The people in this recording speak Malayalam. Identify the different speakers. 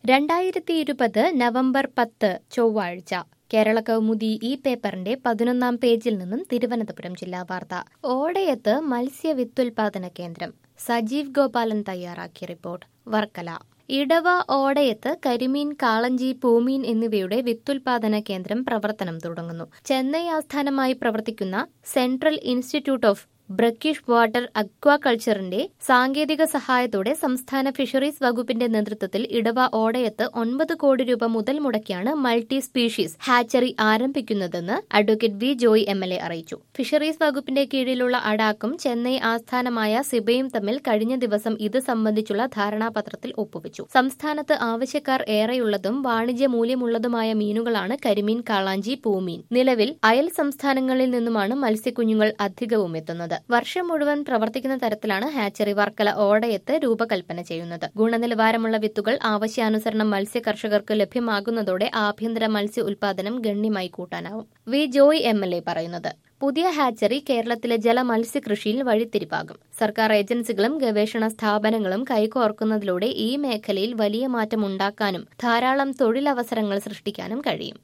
Speaker 1: രണ്ടായിരത്തി ഇരുപത് നവംബർ പത്ത് ചൊവ്വാഴ്ച കേരള കൗമുദി ഈ പേപ്പറിന്റെ പതിനൊന്നാം പേജിൽ നിന്നും തിരുവനന്തപുരം ജില്ലാ വാർത്ത ഓടയത്ത് മത്സ്യ വിത്തുൽപാദന കേന്ദ്രം സജീവ് ഗോപാലൻ തയ്യാറാക്കിയ റിപ്പോർട്ട് വർക്കല ഇടവ ഓടയത്ത് കരിമീൻ കാളഞ്ചി പൂമീൻ എന്നിവയുടെ വിത്തുൽപാദന കേന്ദ്രം പ്രവർത്തനം തുടങ്ങുന്നു ചെന്നൈ ആസ്ഥാനമായി പ്രവർത്തിക്കുന്ന central institute of brackish water അക്വാകൾച്ചറിന്റെ സാങ്കേതിക സഹായത്തോടെ സംസ്ഥാന ഫിഷറീസ് വകുപ്പിന്റെ നേതൃത്വത്തിൽ ഇടവ ഓടയത്ത് ഒൻപത് കോടി രൂപ മുതൽ മുടക്കിയാണ് മൾട്ടി സ്പീഷീസ് ഹാച്ചറി ആരംഭിക്കുന്നതെന്ന് advocate V Joy M L A അറിയിച്ചു ഫിഷറീസ് വകുപ്പിന്റെ കീഴിലുള്ള അഡാക്കും ചെന്നൈ ആസ്ഥാനമായ സിബയും തമ്മിൽ കഴിഞ്ഞ ദിവസം ഇത് സംബന്ധിച്ചുള്ള ധാരണാപത്രത്തിൽ ഒപ്പുവെച്ചു സംസ്ഥാനത്ത് ആവശ്യക്കാർ ഏറെയുള്ളതും വാണിജ്യ മൂല്യമുള്ളതുമായ മീനുകളാണ് കരിമീൻ കാളാഞ്ചി പൂമീൻ നിലവിൽ അയൽ സംസ്ഥാനങ്ങളിൽ നിന്നുമാണ് മത്സ്യക്കുഞ്ഞുങ്ങൾ അധികവും എത്തുന്നത് വർഷം മുഴുവൻ പ്രവർത്തിക്കുന്ന തരത്തിലാണ് ഹാച്ചറി വർക്കല ഓടയത്ത് രൂപകൽപ്പന ചെയ്യുന്നത് ഗുണനിലവാരമുള്ള വിത്തുകൾ ആവശ്യാനുസരണം മത്സ്യ കർഷകർക്ക് ലഭ്യമാകുന്നതോടെ ആഭ്യന്തര മത്സ്യ ഉൽപാദനം ഗണ്യമായി കൂട്ടാനാവും V Joy M L A പറയുന്നത് പുതിയ ഹാച്ചറി കേരളത്തിലെ ജല മത്സ്യകൃഷിയിൽ വഴിത്തിരിവാകും സർക്കാർ ഏജൻസികളും ഗവേഷണ സ്ഥാപനങ്ങളും കൈകോർക്കുന്നതിലൂടെ ഈ മേഖലയിൽ വലിയ മാറ്റം ഉണ്ടാക്കാനും ധാരാളം തൊഴിലവസരങ്ങൾ സൃഷ്ടിക്കാനും കഴിയും